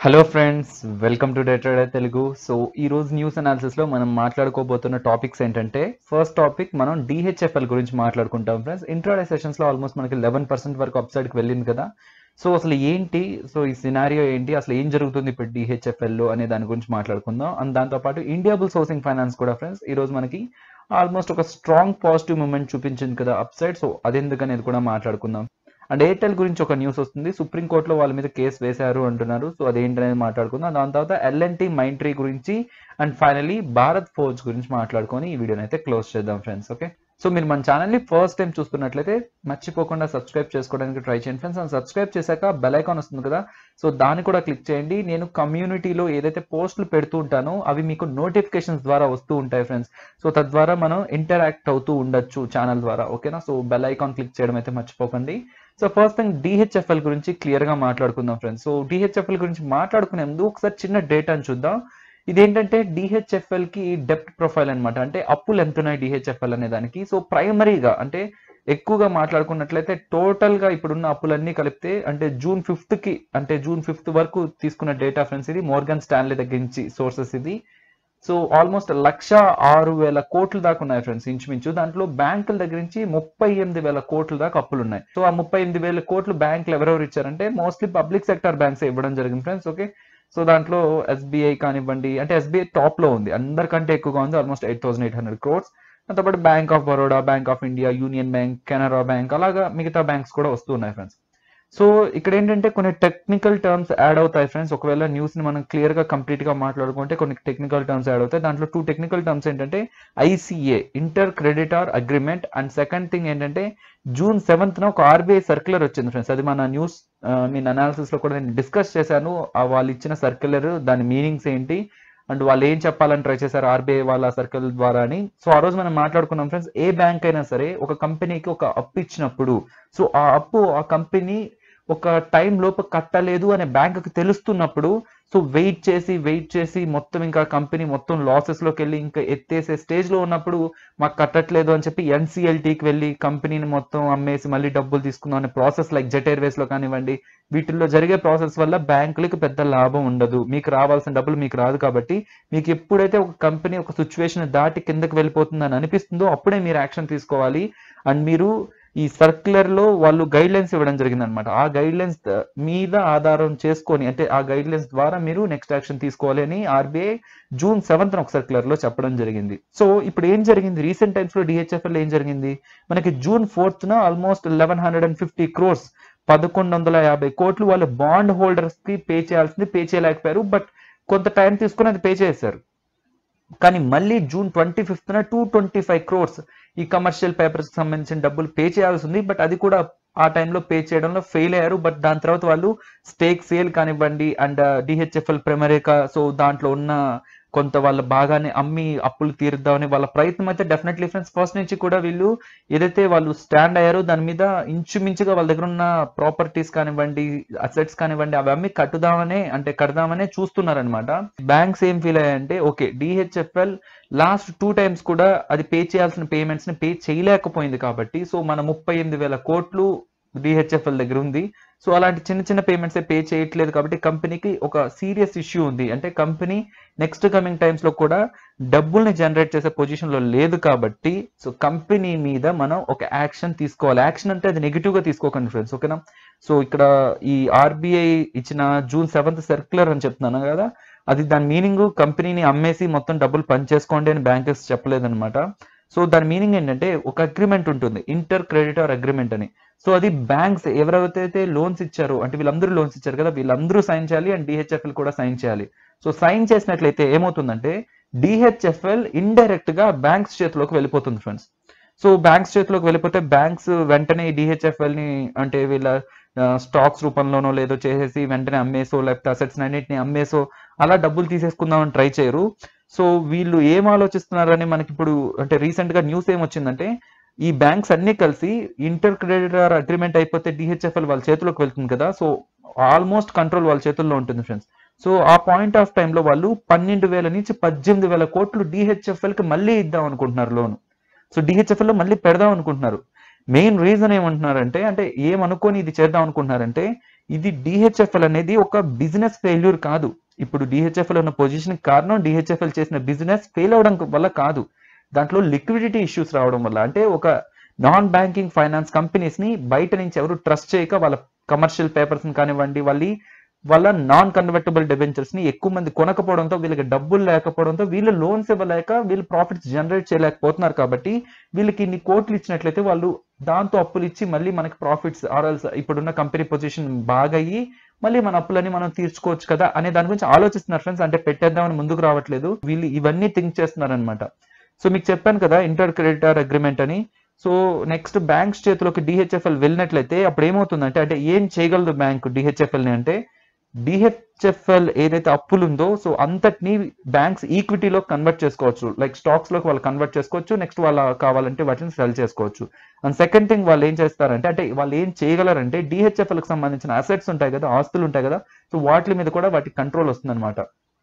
hello friends welcome to data Telugu so ఈ రోజు news analysis లో మనం మాట్లాడుకోబోతున్న టాపిక్స్ ఏంటంటే ఫస్ట్ టాపిక్ మనం డిహెచ్ఎఫ్ఎల్ గురించి మాట్లాడుకుంటాం ఫ్రెండ్స్ ఇంట్రాడే సెషన్స్ లో ఆల్మోస్ట్ మనకి లెవెన్ పర్సెంట్ వరకు అప్సైడ్ కి వెళ్ళింది కదా సో అసలు ఏంటి సో ఈ సినారియో ఏంటి అసలు ఏం జరుగుతుంది ఇప్పుడు డిహెచ్ఎఫ్ఎల్ లో అనే దాని గురించి మాట్లాడుకుందాం అండ్ దాంతో పాటు ఇండియాబుల్ సోర్సింగ్ ఫైనాన్స్ కూడా ఫ్రెండ్స్ ఈ రోజు మనకి ఆల్మోస్ట్ ఒక స్ట్రాంగ్ పాజిటివ్ మూమెంట్ చూపించింది కదా అప్సైడ్ సో అదెందుకనేది కూడా మాట్లాడుకుందాం అండ్ ఎయిర్టెల్ గురించి ఒక న్యూస్ వస్తుంది సుప్రీం కోర్టులో వాళ్ళ మీద కేసు వేశారు అంటున్నారు సో అదేంటనేది మాట్లాడుకుందాం దాని తర్వాత ఎల్ఎన్టీ మైండ్ ట్రీ గురించి అండ్ ఫైనలీ భారత్ ఫోర్జ్ గురించి మాట్లాడుకొని ఈ వీడియోని అయితే క్లోజ్ చేద్దాం ఫ్రెండ్స్ ఓకే సో మీరు మన ఛానల్ని ఫస్ట్ టైం చూస్తున్నట్లయితే మర్చిపోకుండా సబ్స్క్రైబ్ చేసుకోవడానికి ట్రై చేయండి ఫ్రెండ్స్ అండ్ సబ్స్క్రైబ్ చేశాక బెల్ ఐకాన్ వస్తుంది కదా సో దాన్ని కూడా క్లిక్ చేయండి నేను కమ్యూనిటీలో ఏదైతే పోస్టులు పెడుతూ ఉంటానో అవి మీకు నోటిఫికేషన్స్ ద్వారా వస్తూ ఉంటాయి ఫ్రెండ్స్ సో తద్వారా మనం ఇంటరాక్ట్ అవుతూ ఉండొచ్చు ఛానల్ ద్వారా ఓకేనా సో బెల్ ఐకాన్ క్లిక్ చేయడం అయితే మర్చిపోకండి సో ఫస్ట్ థింగ్ డిహెచ్ఎఫ్ఎల్ గురించి క్లియర్ గా మాట్లాడుకుందాం ఫ్రెండ్స్ సో డిహెచ్ఎఫ్ఎల్ గురించి మాట్లాడుకునే ముందు ఒకసారి చిన్న డేటాని చూద్దాం ఇదేంటంటే డిహెచ్ఎఫ్ఎల్ కి డెప్ట్ ప్రొఫైల్ అనమాట అంటే అప్పులు ఎంత ఉన్నాయి డిహెచ్ఎఫ్ఎల్ అనే దానికి సో ప్రైమరీగా అంటే ఎక్కువగా మాట్లాడుకున్నట్లయితే టోటల్ గా ఇప్పుడున్న అప్పులన్నీ కలిపితే అంటే జూన్ ఫిఫ్త్ కి అంటే జూన్ ఫిఫ్త్ వరకు తీసుకున్న డేటా ఫ్రెండ్స్ ఇది మోర్గన్ స్టాన్లీ దగ్గర నుంచి సోర్సెస్ ఇది సో ఆల్మోస్ట్ లక్ష ఆరు వేల కోట్ల దాకా ఉన్నాయి ఫ్రెండ్స్ ఇంచుమించు దాంట్లో బ్యాంకుల దగ్గర నుంచి ముప్పై ఎనిమిది వేల కోట్ల దాకా అప్పులు ఉన్నాయి సో ఆ ముప్పై ఎనిమిది వేల కోట్లు బ్యాంకులు ఎవరెవరు ఇచ్చారంటే మోస్ట్లీ పబ్లిక్ సెక్టర్ బ్యాంక్స్ ఇవ్వడం జరిగింది ఫ్రెండ్స్ ఓకే సో దాంట్లో ఎస్బీఐ కానివ్వండి అంటే ఎస్బీఐ టాప్ లో ఉంది అందరికంటే ఎక్కువగా ఉంది almost eight thousand eight hundred crores దాంతోపాటు bank of Baroda bank of India Union Bank Canara bank అలాగా మిగతా బ్యాంక్స్ కూడా వస్తున్నాయి ఫ్రెండ్స్ సో ఇక్కడ ఏంటంటే కొన్ని టెక్నికల్ టర్మ్స్ యాడ్ అవుతాయి ఫ్రెండ్స్ ఒకవేళ న్యూస్ ని మనం క్లియర్ గా కంప్లీట్ గా మాట్లాడుకుంటే కొన్ని టెక్నికల్ టర్మ్స్ యాడ్ అవుతాయి దాంట్లో టూ టెక్నికల్ టర్మ్స్ ఏంటంటే ICA inter creditor agreement and second thing ఏంటంటే జూన్ సెవెంత్ న ఒక ఆర్బీఐ సర్క్యులర్ వచ్చింది ఫ్రెండ్స్ అది మన న్యూస్ నేను అనాలిసిస్ లో కూడా నేను డిస్కస్ చేశాను ఆ వాళ్ళు ఇచ్చిన సర్క్యులర్ దాని మీనింగ్స్ ఏంటి అండ్ వాళ్ళు ఏం చెప్పాలని ట్రై చేశారు ఆర్బీఐ వాళ్ళ సర్కిల్ ద్వారా అని సో ఆ రోజు మనం మాట్లాడుకున్నాం ఫ్రెండ్స్ ఏ బ్యాంక్ అయినా సరే ఒక కంపెనీకి ఒక అప్పు ఇచ్చినప్పుడు సో ఆ అప్పు ఆ కంపెనీ ఒక టైం లోపు కట్టలేదు అనే బ్యాంకుకి తెలుస్తున్నప్పుడు సో వెయిట్ చేసి వెయిట్ చేసి మొత్తం ఇంకా కంపెనీ మొత్తం లాసెస్ లోకి వెళ్ళి ఇంకా ఎత్తేసే స్టేజ్ లో ఉన్నప్పుడు మాకు కట్టట్లేదు అని చెప్పి ఎన్సీఎల్టీకి వెళ్ళి కంపెనీని మొత్తం అమ్మేసి మళ్ళీ డబ్బులు తీసుకుందాం అనే ప్రాసెస్ లైక్ జెట్ ఎయిర్వేస్ లో కానివ్వండి వీటిల్లో జరిగే ప్రాసెస్ వల్ల బ్యాంకులకి పెద్ద లాభం ఉండదు మీకు రావాల్సిన డబ్బులు మీకు రాదు కాబట్టి మీకు ఎప్పుడైతే ఒక కంపెనీ ఒక సిచ్యువేషన్ దాటి కిందకి వెళ్ళిపోతుందని అనిపిస్తుందో అప్పుడే మీరు యాక్షన్ తీసుకోవాలి అండ్ మీరు ఈ సర్క్యులర్ లో వాళ్ళు గైడ్ లైన్స్ ఇవ్వడం జరిగింది అనమాట ఆ గైడ్ లైన్స్ మీద ఆధారం చేసుకొని అంటే ఆ గైడ్ లైన్స్ ద్వారా మీరు నెక్స్ట్ యాక్షన్ తీసుకోవాలి అని ఆర్బీఐ జూన్ సెవెంత్ ఒక సర్క్యులర్ లో చెప్పడం జరిగింది సో ఇప్పుడు ఏం జరిగింది రీసెంట్ టైమ్స్ లో డిహెచ్ఎఫ్ఎల్ ఏం జరిగింది మనకి జూన్ ఫోర్త్ న almost eleven hundred and fifty crores పదకొండు వందల యాభై కోట్లు వాళ్ళు బాండ్ హోల్డర్స్ కి పే చేయాల్సింది పే చేయలేకపోయారు బట్ కొంత టైం తీసుకుని అది పే చేశారు కానీ మళ్ళీ June twenty fifth two twenty five crores ఈ కమర్షియల్ పేపర్స్ కి సంబంధించిన డబ్బులు పే చేయాల్సి ఉంది బట్ అది కూడా ఆ టైంలో పే చేయడంలో ఫెయిల్ అయ్యారు బట్ దాని తర్వాత వాళ్ళు స్టేక్ సేల్ కానివ్వండి అండ్ డిహెచ్ఎఫ్ఎల్ ప్రెమరేకా సో దాంట్లో ఉన్న కొంత వాళ్ళ బాగానే అమ్మి అప్పులు తీరుద్దామని వాళ్ళ ప్రయత్నం అయితే డెఫినెట్లీ ఫ్రెండ్స్ ఫస్ట్ నుంచి కూడా వీళ్ళు ఏదైతే వాళ్ళు స్టాండ్ అయ్యారో దాని మీద ఇంచుమించుగా వాళ్ళ దగ్గర ఉన్న ప్రాపర్టీస్ కానివ్వండి అసెట్స్ కానివ్వండి అవి అమ్మి కట్టుదామనే అంటే కడదామనే చూస్తున్నారనమాట బ్యాంక్స్ ఏం ఫీల్ అయ్యాయంటే okay DHFL last two times కూడా అది పే చేయాల్సిన పేమెంట్స్ ని పే చేయలేకపోయింది కాబట్టి సో మన ముప్పై ఎనిమిది వేల కోట్లు డిహెచ్ఎఫ్ఎల్ దగ్గర ఉంది సో అలాంటి చిన్న చిన్న పేమెంట్స్ పే చేయట్లేదు కాబట్టి కంపెనీకి ఒక సీరియస్ ఇష్యూ ఉంది అంటే కంపెనీ నెక్స్ట్ కమింగ్ టైమ్స్ లో కూడా డబ్బుల్ని జనరేట్ చేసే పొజిషన్ లో లేదు కాబట్టి సో కంపెనీ మీద మనం ఒక యాక్షన్ తీసుకోవాలి యాక్షన్ అంటే అది నెగిటివ్ గా తీసుకోకండి ఫ్రెండ్స్ ఓకేనా సో ఇక్కడ ఈ ఆర్బీఐ ఇచ్చిన జూన్ సెవెంత్ సర్క్యులర్ అని చెప్తున్నాను కదా అది దాని మీనింగ్ కంపెనీని అమ్మేసి మొత్తం డబ్బులు పనిచేసుకోండి అని బ్యాంకర్స్ చెప్పలేదన్నమాట సో దాని మీనింగ్ ఏంటంటే ఒక అగ్రిమెంట్ ఉంటుంది ఇంటర్ క్రెడిటర్ అగ్రిమెంట్ అని సో అది బ్యాంక్స్ ఎవరెవరైతే లోన్స్ ఇచ్చారో అంటే వీళ్ళందరూ లోన్స్ ఇచ్చారు కదా వీళ్ళందరూ సైన్ చేయాలి అండ్ డిహెచ్ఎఫ్ఎల్ కూడా సైన్ చేయాలి సో సైన్ చేసినట్లయితే ఏమవుతుందంటే డిహెచ్ఎఫ్ఎల్ ఇండైరెక్ట్ గా బ్యాంక్స్ చేతిలోకి వెళ్ళిపోతుంది ఫ్రెండ్స్ సో బ్యాంక్స్ చేతిలోకి వెళ్ళిపోతే బ్యాంక్స్ వెంటనే డిహెచ్ఎఫ్ఎల్ ని అంటే వీళ్ళ స్టాక్స్ రూపంలోనో లేదో చేసేసి వెంటనే అమ్మేసో లేకపోతే అసెట్స్ అన్నింటిని అమ్మేసో అలా డబ్బులు తీసేసుకుందామని ట్రై చేయరు సో వీళ్ళు ఏం ఆలోచిస్తున్నారని మనకి ఇప్పుడు అంటే రీసెంట్ గా న్యూస్ ఏం వచ్చిందంటే ఈ బ్యాంక్స్ అన్ని కలిసి ఇంటర్ క్రెడిటర్ అగ్రిమెంట్ అయిపోతే డిహెచ్ఎఫ్ఎల్ వాళ్ళ చేతిలోకి వెళ్తుంది కదా సో ఆల్మోస్ట్ కంట్రోల్ వాళ్ళ చేతుల్లో ఉంటుంది ఫ్రెండ్స్ సో ఆ పాయింట్ ఆఫ్ టైంలో వాళ్ళు పన్నెండు వేల నుంచి పద్దెనిమిది వేల కోట్లు డిహెచ్ఎఫ్ఎల్ కి మళ్ళీ ఇద్దాం అనుకుంటున్నారు లోన్ సో డిహెచ్ఎఫ్ఎల్ లో మళ్ళీ పెడదాం అనుకుంటున్నారు మెయిన్ రీజన్ ఏమంటున్నారంటే అంటే ఏమనుకొని ఇది చేద్దాం అనుకుంటున్నారంటే ఇది డిహెచ్ఎఫ్ఎల్ అనేది ఒక బిజినెస్ ఫెయిల్యూర్ కాదు ఇప్పుడు డిహెచ్ఎఫ్ఎల్ ఉన్న పొజిషన్ కారణం డిహెచ్ఎఫ్ఎల్ చేసిన బిజినెస్ ఫెయిల్ అవడం వల్ల కాదు దాంట్లో లిక్విడిటీ ఇష్యూస్ రావడం వల్ల అంటే ఒక నాన్ బ్యాంకింగ్ ఫైనాన్స్ కంపెనీస్ ని బయట నుంచి ఎవరు ట్రస్ట్ చేయక వాళ్ళ కమర్షియల్ పేపర్స్ కానివ్వండి వాళ్ళ వాళ్ళ నాన్ కన్వర్టబుల్ డిబెంచర్స్ ని ఎక్కువ మంది కొనకపోవడంతో వీళ్ళకి డబ్బులు లేకపోవడంతో వీళ్ళు లోన్స్ ఇవ్వలేక వీళ్ళు ప్రాఫిట్స్ జనరేట్ చేయలేకపోతున్నారు కాబట్టి వీళ్ళకి ఇన్ని కోట్లు ఇచ్చినట్లయితే వాళ్ళు దాంతో అప్పులు ఇచ్చి మళ్ళీ మనకి ప్రాఫిట్స్ ఆర్ఎల్స్ ఇప్పుడున్న కంపెనీ పొజిషన్ బాగా అయ్యి మళ్ళీ మన అప్పులని మనం తీర్చుకోవచ్చు కదా అనే దాని గురించి ఆలోచిస్తున్నారు ఫ్రెండ్స్ అంటే పెట్టేద్దామని ముందుకు రావట్లేదు వీళ్ళు ఇవన్నీ థింక్ చేస్తున్నారు అనమాట సో మీకు చెప్పాను కదా ఇంటర్ క్రెడిటర్ అగ్రిమెంట్ అని సో నెక్స్ట్ బ్యాంక్స్ చేతిలోకి డిహెచ్ఎఫ్ఎల్ వెళ్ళినట్లయితే అప్పుడు ఏమవుతుందంటే అంటే ఏం చేయగలదు బ్యాంక్ డిహెచ్ఎఫ్ఎల్ ని అంటే డిహెచ్ఎఫ్ఎల్ ఏదైతే అప్పులు ఉందో సో అంతటిని బ్యాంక్స్ ఈక్విటీలో కన్వర్ట్ చేసుకోవచ్చు లైక్ స్టాక్స్ లోకి వాళ్ళు కన్వర్ట్ చేసుకోవచ్చు నెక్స్ట్ వాళ్ళ కావాలంటే వాటిని సెల్ చేసుకోవచ్చు అండ్ సెకండ్ థింగ్ వాళ్ళు ఏం చేస్తారంటే అంటే వాళ్ళు ఏం చేయగలరంటే డిహెచ్ఎఫ్ఎల్ కి సంబంధించిన అసెట్స్ ఉంటాయి కదా ఆస్తులు ఉంటాయి కదా సో వాటి మీద కూడా వాటికి కంట్రోల్ వస్తుంది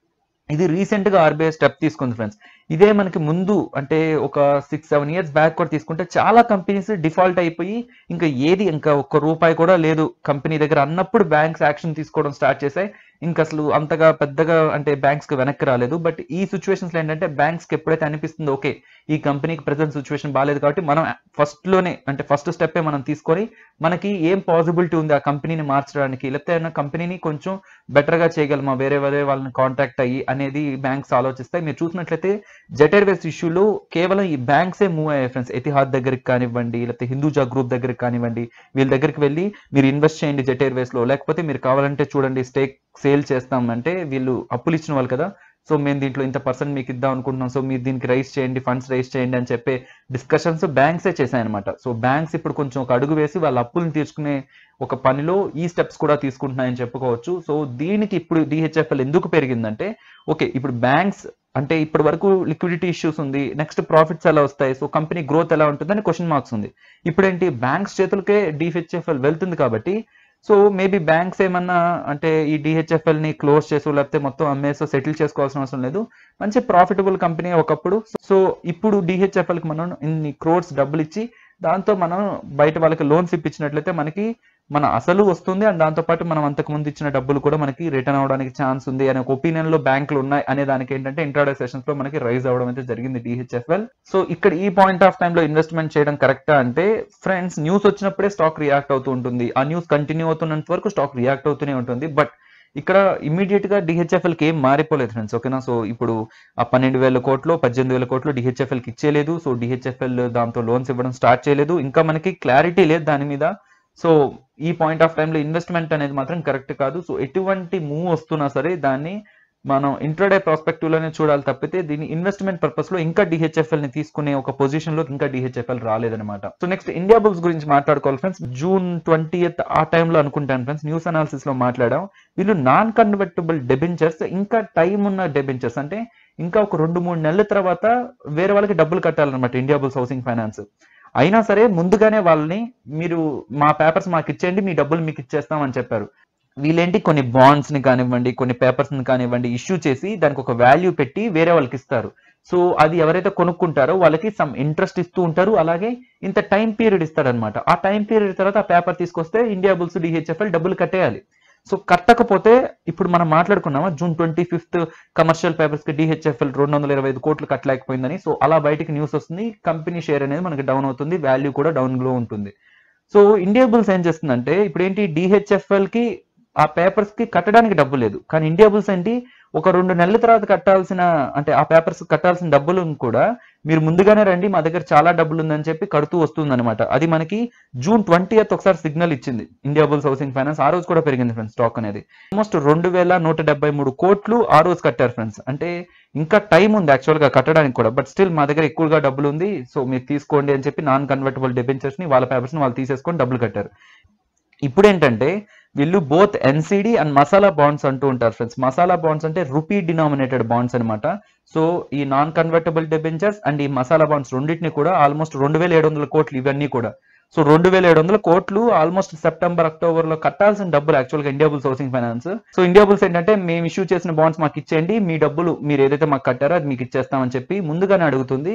ఇది రీసెంట్ గా ఆర్బీఐ స్టెప్ తీసుకుంది ఫ్రెండ్స్ ఇదే మనకి ముందు అంటే ఒక సిక్స్ సెవెన్ ఇయర్స్ బ్యాక్ కూడా తీసుకుంటే చాలా కంపెనీస్ డిఫాల్ట్ అయిపోయి ఇంకా ఏది ఇంకా ఒక్క రూపాయి కూడా లేదు కంపెనీ దగ్గర అన్నప్పుడు బ్యాంక్స్ యాక్షన్ తీసుకోవడం స్టార్ట్ చేశాయి ఇంకా అసలు అంతగా పెద్దగా అంటే బ్యాంక్స్ కి వెనక్కి రాలేదు బట్ ఈ సిచ్యువేషన్స్ లో ఏంటంటే బ్యాంక్స్ కి ఎప్పుడైతే అనిపిస్తుందో ఓకే ఈ కంపెనీకి ప్రెసెంట్ సిచ్యువేషన్ బాగాలేదు కాబట్టి మనం ఫస్ట్ లోనే అంటే ఫస్ట్ స్టెప్ మనం తీసుకొని మనకి ఏం పాసిబిలిటీ ఉంది ఆ కంపెనీని మార్చడానికి లేకపోతే ఏదైనా కంపెనీని కొంచెం బెటర్ గా చేయగలమా వేరే వేరే వాళ్ళని కాంటాక్ట్ అయ్యి అనేది బ్యాంక్స్ ఆలోచిస్తాయి మీరు చూసినట్లయితే జెట్ ఎయిర్వేస్ ఇష్యూలో కేవలం ఈ బ్యాంక్సే మూవ్ అయ్యాయి ఫ్రెండ్స్ ఎతిహాద్ దగ్గరికి కానివ్వండి లేకపోతే హిందూజా గ్రూప్ దగ్గరికి కానివ్వండి వీళ్ళ దగ్గరికి వెళ్ళి మీరు ఇన్వెస్ట్ చేయండి జెట్ ఎయిర్వేస్ లో లేకపోతే మీరు కావాలంటే చూడండి స్టేక్ సేల్ చేస్తామంటే వీళ్ళు అప్పులు ఇచ్చిన వాళ్ళు కదా సో మేము దీంట్లో ఇంత పర్సెంట్ మీకు ఇద్దాం అనుకుంటున్నాం సో మీరు దీనికి రైస్ చేయండి ఫండ్స్ రైస్ చేయండి అని చెప్పే డిస్కషన్స్ బ్యాంక్సే చేశాయన్నమాట సో బ్యాంక్స్ ఇప్పుడు కొంచెం ఒక అడుగు వేసి వాళ్ళ అప్పులను తీర్చుకునే ఒక పనిలో ఈ స్టెప్స్ కూడా తీసుకుంటున్నాయని చెప్పుకోవచ్చు సో దీనికి ఇప్పుడు డిహెచ్ఎఫ్ఎల్ ఎందుకు పెరిగిందంటే ఓకే ఇప్పుడు బ్యాంక్స్ అంటే ఇప్పటి వరకు లిక్విడిటీ ఇష్యూస్ ఉంది నెక్స్ట్ ప్రాఫిట్స్ ఎలా వస్తాయి సో కంపెనీ గ్రోత్ ఎలా ఉంటుందని క్వశ్చన్ మార్క్స్ ఉంది ఇప్పుడేంటి బ్యాంక్స్ చేతులకే డిహెచ్ఎఫ్ఎల్ వెళ్తుంది కాబట్టి సో మేబీ బ్యాంక్స్ ఏమన్నా అంటే ఈ డిహెచ్ఎఫ్ఎల్ ని క్లోజ్ చేసో లేకపోతే మొత్తం అమ్మేసో సెటిల్ చేసుకోవాల్సిన అవసరం లేదు మంచి ప్రాఫిటబుల్ కంపెనీ ఒకప్పుడు సో ఇప్పుడు డిహెచ్ఎఫ్ఎల్ కి మనం ఇన్ని క్రోర్స్ డబ్బులు ఇచ్చి దాంతో మనం బయట వాళ్ళకి లోన్స్ ఇప్పించినట్లయితే మనకి మన అసలు వస్తుంది అండ్ దాంతో పాటు మనం అంతకు ముందు ఇచ్చిన డబ్బులు కూడా మనకి రిటర్న్ అవడానికి ఛాన్స్ ఉంది అనే ఒక ఒపీనియన్ లో బ్యాంకులు ఉన్నాయి అనే దానికి ఏంటంటే ఇంట్రాడే సెషన్స్ లో మనకి రైజ్ అవడం అయితే జరిగింది డిహెచ్ఎఫ్ఎల్ సో ఇక్కడ ఈ పాయింట్ ఆఫ్ టైం లో ఇన్వెస్ట్మెంట్ చేయడం కరెక్టా అంటే ఫ్రెండ్స్ న్యూస్ వచ్చినప్పుడే స్టాక్ రియాక్ట్ అవుతూ ఉంటుంది ఆ న్యూస్ కంటిన్యూ అవుతున్నంత వరకు స్టాక్ రియాక్ట్ అవుతూనే ఉంటుంది బట్ ఇక్కడ ఇమీడియట్ గా డిహెచ్ఎఫ్ఎల్ కి ఏం మారిపోలేదు ఫ్రెండ్స్ ఓకేనా సో ఇప్పుడు ఆ పన్నెండు వేల కోట్లు పద్దెనిమిది వేల కోట్లు డిహెచ్ఎఫ్ఎల్ కి ఇచ్చేయలేదు సో డిహెచ్ఎఫ్ఎల్ దాంతో లోన్స్ ఇవ్వడం స్టార్ట్ చేయలేదు ఇంకా మనకి క్లారిటీ లేదు దాని మీద సో ఈ పాయింట్ ఆఫ్ టైంలో ఇన్వెస్ట్మెంట్ అనేది మాత్రం కరెక్ట్ కాదు సో ఎటువంటి మూవ్ వస్తున్నా సరే దాన్ని మనం ఇంట్రాడే ప్రాస్పెక్టివ్ లోనే చూడాలి తప్పితే దీన్ని ఇన్వెస్ట్మెంట్ పర్పస్ లో ఇంకా డిహెచ్ఎఫ్ఎల్ ని తీసుకునే ఒక పొజిషన్ లో ఇంకా డిహెచ్ఎఫ్ఎల్ రాలేదన్నమాట సో నెక్స్ట్ ఇండియా బుల్స్ గురించి మాట్లాడుకోవాలి ఫ్రెండ్స్ జూన్ ట్వంటీ ఆ టైంలో అనుకుంటాను ఫ్రెండ్స్ న్యూస్ అనాలిసిస్ లో మాట్లాడాం వీళ్ళు నాన్ కన్వర్టబుల్ డెబెంచర్స్ ఇంకా టైం ఉన్న డెబెంచర్స్ అంటే ఇంకా ఒక రెండు మూడు నెలల తర్వాత వేరే వాళ్ళకి డబ్బులు కట్టాలన్నమాట ఇండియా బుల్స్ హౌసింగ్ ఫైనాన్స్ అయినా సరే ముందుగానే వాళ్ళని మీరు మా పేపర్స్ మాకు ఇచ్చేయండి మీ డబ్బులు మీకు ఇచ్చేస్తాం అని చెప్పారు వీళ్ళేంటి కొన్ని బాండ్స్ ని కానివ్వండి కొన్ని పేపర్స్ ని కానివ్వండి ఇష్యూ చేసి దానికి ఒక వాల్యూ పెట్టి వేరే వాళ్ళకి ఇస్తారు సో అది ఎవరైతే కొనుక్కుంటారో వాళ్ళకి సమ్ ఇంట్రెస్ట్ ఇస్తూ ఉంటారు అలాగే ఇంత టైం పీరియడ్ ఇస్తారనమాట ఆ టైం పీరియడ్ తర్వాత ఆ పేపర్ తీసుకొస్తే ఇండియా బుల్స్ డిహెచ్ఎఫ్ఎల్ డబ్బులు కట్టేయాలి సో కట్టకపోతే ఇప్పుడు మనం మాట్లాడుకున్నామా June twenty fifth commercial papers కి డిహెచ్ఎఫ్ఎల్ రెండు వందల ఇరవై ఐదు కోట్లు కట్టలేకపోయిందని సో అలా బయటికి న్యూస్ వస్తుంది కంపెనీ షేర్ అనేది మనకి డౌన్ అవుతుంది వాల్యూ కూడా డౌన్ లో ఉంటుంది సో ఇండియా బుల్స్ ఏం చేస్తుందంటే ఇప్పుడు ఏంటి డిహెచ్ఎఫ్ఎల్ కి ఆ పేపర్స్ కి కట్టడానికి డబ్బు లేదు కానీ ఇండియా బుల్స్ ఏంటి ఒక రెండు నెలల తర్వాత కట్టాల్సిన అంటే ఆ పేపర్స్ కట్టాల్సిన డబ్బులు కూడా మీరు ముందుగానే రండి మా దగ్గర చాలా డబ్బులు ఉందని చెప్పి కడుతూ వస్తుంది అనమాట అది మనకి జూన్ ట్వంటీ ఒకసారి సిగ్నల్ ఇచ్చింది ఇండియా బుల్స్ హౌసింగ్ ఫైనాన్స్ ఆ రోజు కూడా పెరిగింది ఫ్రెండ్స్ స్టాక్ అనేది ఆల్మోస్ట్ రెండు వేల నూట డెబ్బై మూడు కోట్లు ఆ రోజు కట్టారు ఫ్రెండ్స్ అంటే ఇంకా టైం ఉంది యాక్చువల్ గా కట్టడానికి కూడా బట్ స్టిల్ మా దగ్గర ఎక్కువగా డబ్బులు ఉంది సో మీరు తీసుకోండి అని చెప్పి నాన్ కన్వర్టబుల్ డిబెంచర్స్ ని వాళ్ళ పేపర్స్ ని వాళ్ళు తీసేసుకొని డబ్బులు కట్టారు ఇప్పుడు ఏంటంటే వీళ్ళు both NCD and masala bonds అంటూ ఉంటారు ఫ్రెండ్స్ మసాలా బాండ్స్ అంటే రూపీ డినామినేటెడ్ బాండ్స్ అనమాట సో ఈ నాన్ కన్వర్టబుల్ డిబెంచర్స్ అండ్ ఈ మసాలా బాండ్స్ రెండింటిని కూడా ఆల్మోస్ట్ రెండు వేల ఏడు వందల కోట్లు ఇవన్నీ కూడా సో రెండు వేల ఏడు వందల కోట్లు ఆల్మోస్ట్ సెప్టెంబర్ అక్టోబర్ లో కట్టాల్సిన డబ్బులు యాక్చువల్ గా Indiabulls housing finance so Indiabulls ఏంటంటే మేము ఇష్యూ చేసిన బాండ్స్ మాకు ఇచ్చేయండి మీ డబ్బులు మీరు ఏదైతే మాకు కట్టారో అది మీకు ఇచ్చేస్తామని చెప్పి ముందుగానే అడుగుతుంది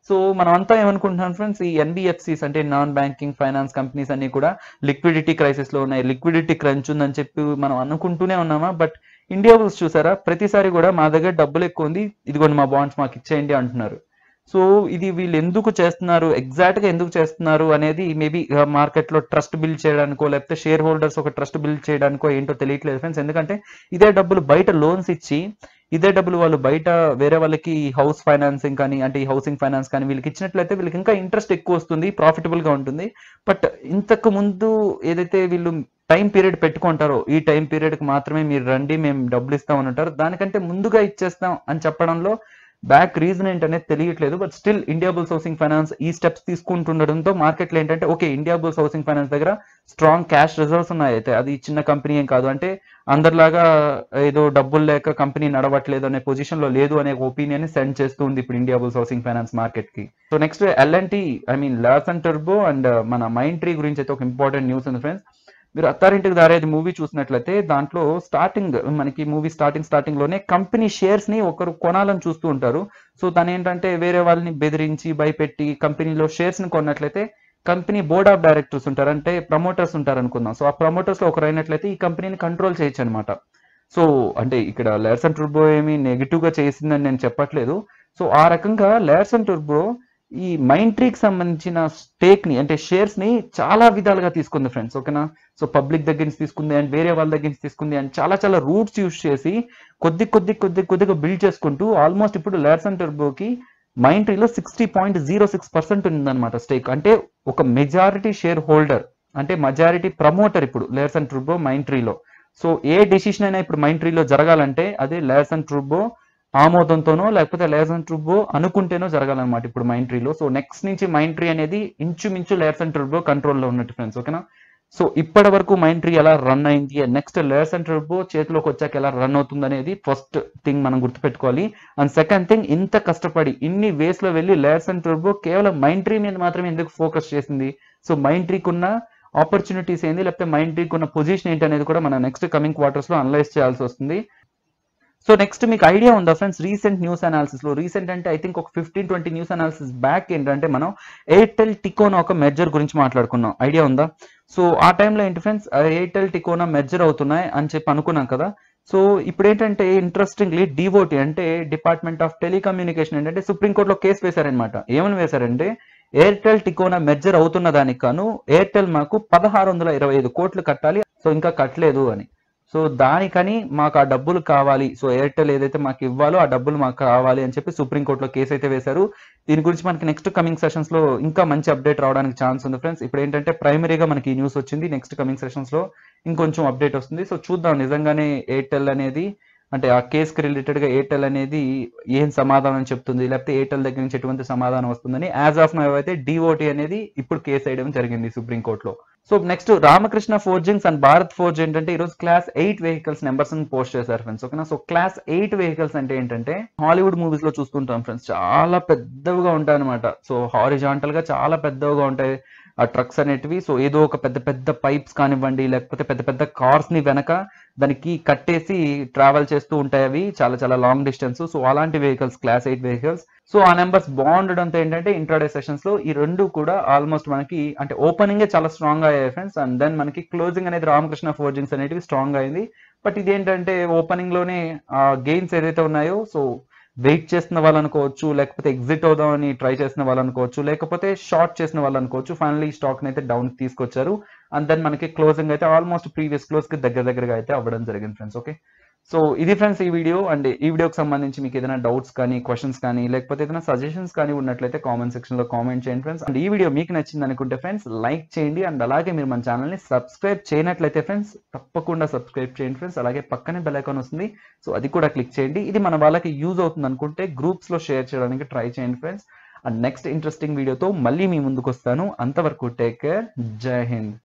సో మనం అంతా ఏమనుకుంటున్నాం ఫ్రెండ్స్ ఈ ఎన్బిఎఫ్సిస్ అంటే నాన్ బ్యాంకింగ్ ఫైనాన్స్ కంపెనీస్ అన్ని కూడా లిక్విడిటీ క్రైసిస్ లో ఉన్నాయి లిక్విడిటీ క్రంచ్ ఉందని చెప్పి మనం అనుకుంటూనే ఉన్నామా బట్ ఇండియా బుల్స్ చూసారా ప్రతిసారి కూడా మా దగ్గర డబ్బులు ఎక్కువ ఉంది ఇదిగోండి మా బాండ్స్ మాకు ఇచ్చేయండి అంటున్నారు సో ఇది వీళ్ళు ఎందుకు చేస్తున్నారు ఎగ్జాక్ట్ గా ఎందుకు చేస్తున్నారు అనేది మేబీ మార్కెట్ లో ట్రస్ట్ బిల్డ్ చేయడానికో లేకపోతే షేర్ హోల్డర్స్ ఒక ట్రస్ట్ బిల్డ్ చేయడానికో ఏంటో తెలియట్లేదు ఫ్రెండ్స్ ఎందుకంటే ఇదే డబ్బులు బయట లోన్స్ ఇచ్చి ఇదే డబ్బులు వాళ్ళు బయట వేరే వాళ్ళకి హౌస్ ఫైనాన్సింగ్ కానీ అంటే ఈ హౌసింగ్ ఫైనాన్స్ కానీ వీళ్ళకి ఇచ్చినట్లయితే వీళ్ళకి ఇంకా ఇంట్రెస్ట్ ఎక్కువ వస్తుంది ప్రాఫిటబుల్ గా ఉంటుంది బట్ ఇంతకు ముందు ఏదైతే వీళ్ళు టైం పీరియడ్ పెట్టుకుంటారో ఈ టైం పీరియడ్ కి మాత్రమే మీరు రండి మేము డబ్బులు ఇస్తామని అంటారు దానికంటే ముందుగా ఇచ్చేస్తాం అని చెప్పడంలో బ్యాక్ రీజన్ ఏంటనేది తెలియట్లేదు but still Indiabulls housing finance ఈ స్టెప్స్ తీసుకుంటుండడంతో మార్కెట్లో ఏంటంటే okay Indiabulls housing finance దగ్గర స్ట్రాంగ్ క్యాష్ రిజర్వ్స్ ఉన్నాయి అయితే అది చిన్న కంపెనీ ఏం కాదు అంటే అందరిలాగా ఏదో డబ్బులు లేక కంపెనీ నడవట్లేదు అనే పొజిషన్ లో లేదు అనే ఒపీనియన్ సెండ్ చేస్తూ ఉంది ఇప్పుడు Indiabulls housing finance market కి so next LNT I mean Larsen and టర్బో అండ్ మన మైండ్ ట్రీ గురించి అయితే ఒక ఇంపార్టెంట్ న్యూస్ ఉంది ఫ్రెండ్స్ మీరు అత్తారింటికి దారేది మూవీ చూసినట్లయితే దాంట్లో స్టార్టింగ్ మనకి మూవీ స్టార్టింగ్ స్టార్టింగ్ లోనే కంపెనీ షేర్స్ ని ఒకరు కొనాలని చూస్తూ ఉంటారు సో తను ఏంటంటే వేరే వాళ్ళని బెదిరించి భయపెట్టి కంపెనీలో షేర్స్ ని కొన్నట్లయితే కంపెనీ బోర్డ్ ఆఫ్ డైరెక్టర్స్ ఉంటారు అంటే ప్రమోటర్స్ ఉంటారు అనుకుందాం సో ఆ ప్రమోటర్స్ లో ఒకరు అయినట్లయితే ఈ కంపెనీని కంట్రోల్ చేయొచ్చు అనమాట సో అంటే ఇక్కడ లేర్సన్ టూర్బో ఏమి నెగిటివ్ గా చేసిందని నేను చెప్పట్లేదు సో ఆ రకంగా లేర్సన్ టూర్బో ఈ మైండ్ ట్రీకి సంబంధించిన స్టేక్ ని అంటే షేర్స్ ని చాలా విధాలుగా తీసుకుంది ఫ్రెండ్స్ ఓకేనా సో పబ్లిక్ దగ్గర నుంచి తీసుకుంది అండ్ వేరే వాళ్ళ దగ్గర నుంచి తీసుకుంది అండ్ చాలా చాలా రూట్స్ యూస్ చేసి కొద్ది కొద్ది కొద్ది కొద్దిగా బిల్డ్ చేసుకుంటూ ఆల్మోస్ట్ ఇప్పుడు లేర్సన్ టర్బోకి మైండ్ ట్రీలో sixty point zero six percent ఉందన్నమాట స్టేక్ అంటే ఒక మెజారిటీ షేర్ హోల్డర్ అంటే మెజారిటీ ప్రమోటర్ ఇప్పుడు లేర్సన్ ట్రూబో మైండ్ ట్రీలో సో ఏ డెసిషన్ అయినా ఇప్పుడు మైండ్ ట్రీలో జరగాలంటే అది లేర్సన్ ట్రూబో ఆమోదంతోనో లేకపోతే లేర్సన్ ట్రూబో అనుకుంటేనో జరగాలన్నమాట ఇప్పుడు మైండ్ ట్రీలో సో నెక్స్ట్ నుంచి మైండ్ ట్రీ అనేది ఇంచుమించు లేర్సన్ ట్రూబో కంట్రోల్లో ఉన్నట్టు ఫ్రెండ్స్ ఓకేనా సో ఇప్పటి వరకు మైండ్ ట్రీ ఎలా రన్ అయింది నెక్స్ట్ లేర్సన్ ట్రూబో చేతిలోకి వచ్చాక ఎలా రన్ అవుతుంది అనేది ఫస్ట్ థింగ్ మనం గుర్తుపెట్టుకోవాలి అండ్ సెకండ్ థింగ్ ఇంత కష్టపడి ఇన్ని వేస్ లో వెళ్ళి లేర్సన్ ట్రూబో కేవలం మైండ్ ట్రీ మీద మాత్రమే ఎందుకు ఫోకస్ చేసింది సో మైండ్ ట్రీకి ఉన్న ఆపర్చునిటీస్ ఏంది లేకపోతే మైండ్ ట్రీకి ఉన్న పొజిషన్ ఏంటి అనేది కూడా మనం నెక్స్ట్ కమింగ్ క్వార్టర్స్ లో అనలైజ్ చేయాల్సి వస్తుంది సో నెక్స్ట్ మీకు ఐడియా ఉందా ఫ్రెండ్స్ రీసెంట్ న్యూస్ అనాలిసిస్ లో రీసెంట్ అంటే ఐ థింక్ ఒక fifteen twenty news analysis back ఏంటంటే మనం ఎయిర్టెల్ టికోనా ఒక మెర్జర్ గురించి మాట్లాడుకున్నాం ఐడియా ఉందా సో ఆ టైంలో ఏంటి ఫ్రెండ్స్ ఎయిర్టెల్ టికోనా మెర్జర్ అవుతున్నాయి అని చెప్పి అనుకున్నాం కదా సో ఇప్పుడు ఏంటంటే ఇంట్రెస్టింగ్లీ డివోటీ అంటే డిపార్ట్మెంట్ ఆఫ్ టెలికమ్యూనికేషన్ ఏంటంటే సుప్రీంకోర్టులో కేసు వేశారనమాట ఏమని వేశారంటే ఎయిర్టెల్ టికోనా మెర్జర్ అవుతున్న దానికి కాను ఎయిర్టెల్ మాకు పదహారు వందల ఇరవై ఐదు కోట్లు కట్టాలి సో ఇంకా కట్టలేదు అని సో దానికని మాకు ఆ డబ్బులు కావాలి సో ఎయిర్టెల్ ఏదైతే మాకు ఇవ్వాలో ఆ డబ్బులు మాకు కావాలి అని చెప్పి సుప్రీంకోర్టులో కేసు అయితే వేశారు దీని గురించి మనకి నెక్స్ట్ కమింగ్ సెషన్స్ లో ఇంకా మంచి అప్డేట్ రావడానికి ఛాన్స్ ఉంది ఫ్రెండ్స్ ఇప్పుడు ఏంటంటే ప్రైమరీగా మనకి ఈ న్యూస్ వచ్చింది నెక్స్ట్ కమింగ్ సెషన్స్ లో ఇంకొంచెం అప్డేట్ వస్తుంది సో చూద్దాం నిజంగానే ఎయిర్టెల్ అనేది అంటే ఆ కేసుకి రిలేటెడ్ గా ఎయిర్టెల్ అనేది ఏం సమాధానం చెప్తుంది లేకపోతే ఎయిర్టెల్ దగ్గర నుంచి ఎటువంటి సమాధానం వస్తుందని యాజ్ ఆఫ్ నో అయితే డిఓటి అనేది ఇప్పుడు కేసు వేయడం జరిగింది సుప్రీంకోర్టులో so next Ramakrishna forgings and Bharat Forge ఏంటంటే ఈరోజు class eight vehicles numbers post చేశారు ఫ్రెండ్స్ ఓకేనా సో క్లాస్ ఎయిట్ వెహికల్స్ అంటే ఏంటంటే హాలీవుడ్ మూవీస్ లో చూస్తుంటాం ఫ్రెండ్స్ చాలా పెద్దవిగా ఉంటాయి అనమాట సో హారిజాంటల్ గా చాలా పెద్దవిగా ఉంటాయి ఆ ట్రక్స్ అనేటివి సో ఏదో ఒక పెద్ద పెద్ద పైప్స్ కానివ్వండి లేకపోతే పెద్ద పెద్ద కార్స్ ని వెనక దానికి కట్టేసి ట్రావెల్ చేస్తూ ఉంటాయి అవి చాలా చాలా లాంగ్ డిస్టెన్స్ సో అలాంటి vehicles class eight vehicles so ఆ నెంబర్స్ బాగుండడంతో ఏంటంటే ఇంట్రాడే సెషన్స్ లో ఈ రెండు కూడా ఆల్మోస్ట్ మనకి అంటే ఓపెనింగ్ చాలా స్ట్రాంగ్ అయ్యాయి ఫ్రెండ్స్ అండ్ దెన్ మనకి క్లోజింగ్ అనేది రామకృష్ణ ఫోర్జింగ్స్ అనేటివి స్ట్రాంగ్ అయింది బట్ ఇదేంటంటే ఓపెనింగ్ లోనే ఆ గెయిన్స్ ఏదైతే ఉన్నాయో సో వెయిట్ చేసిన వాళ్ళు అనుకోవచ్చు లేకపోతే ఎగ్జిట్ అవుదామని ట్రై చేసిన వాళ్ళు అనుకోవచ్చు లేకపోతే షార్ట్ చేసిన వాళ్ళు అనుకోవచ్చు ఫైనల్లీ ఈ స్టాక్ అయితే డౌన్ తీసుకొచ్చారు అండ్ దెన్ మనకి క్లోజింగ్ అయితే ఆల్మోస్ట్ ప్రీవియస్ క్లోజ్ కి దగ్గర దగ్గరగా అయితే అవ్వడం జరిగింది ఫ్రెండ్స్ ఓకే సో ఇది ఫ్రెండ్స్ ఈ వీడియో అండ్ ఈ వీడియోకి సంబంధించి మీకు ఏదైనా డౌట్స్ కానీ క్వశ్చన్స్ కానీ లేకపోతే ఏదైనా సజెషన్స్ కానీ ఉన్నట్లయితే కామెంట్ సెక్షన్ లో కామెంట్ చేయండి ఫ్రెండ్స్ అండ్ ఈ వీడియో మీకు నచ్చింది అనుకుంటే ఫ్రెండ్స్ లైక్ చేయండి అండ్ అలాగే మీరు మన ఛానల్ ని సబ్స్క్రైబ్ చేయనట్లయితే ఫ్రెండ్స్ తప్పకుండా సబ్స్క్రైబ్ చేయండి ఫ్రెండ్స్ అలాగే పక్కనే బెల్ ఐకాన్ వస్తుంది సో అది కూడా క్లిక్ చేయండి ఇది మన వాళ్ళకి యూజ్ అవుతుంది అనుకుంటే గ్రూప్స్ లో షేర్ చేయడానికి ట్రై చేయండి ఫ్రెండ్స్ అండ్ నెక్స్ట్ ఇంట్రెస్టింగ్ వీడియోతో మళ్ళీ మీ ముందుకు వస్తాను అంతవరకు టేక్ కేర్ జై హింద్